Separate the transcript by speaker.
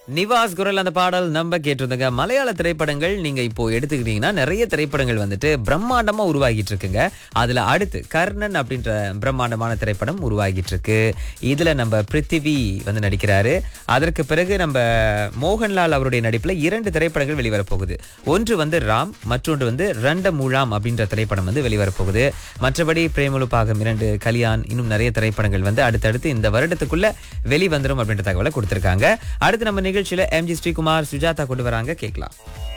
Speaker 1: நிவாஸ் குரல் அந்த பாடல் நம்ம கேட்டிருந்தோங்க மலையாள திரைப்படங்கள் நீங்க இப்போ எடுத்துக்கிட்டீங்கன்னா நிறைய திரைப்படங்கள் வந்துட்டு பிரம்மாண்டமா உருவாகிட்டு இருக்குங்க அதுல அடுத்து கர்ணன் அப்படின்ற பிரம்மாண்டமான திரைப்படம் உருவாகிட்டு இருக்கு இதுல நம்ம பிருத்திவி வந்து நடிக்கிறாரு அதற்கு பிறகு நம்ம மோகன்லால் அவருடைய நடிப்புல இரண்டு திரைப்படங்கள் வெளிவரப் போகுது ஒன்று வந்து ராம் மற்றொன்று வந்து ரண்ட மூழாம் அப்படின்ற திரைப்படம் வந்து வெளிவரப் போகுது மற்றபடி பிரேமலு பாகம் இரண்டு கல்யாண் இன்னும் நிறைய திரைப்படங்கள் வந்து அடுத்தடுத்து இந்த வருடத்துக்குள்ள வெளிவந்துரும் அப்படின்ற தகவலை கொடுத்திருக்காங்க அடுத்து நம்ம நிகழ்ச்சியில எம்ஜி ஸ்ரீகுமார் சுஜாதா கொண்டு வராங்க கேட்கலாம்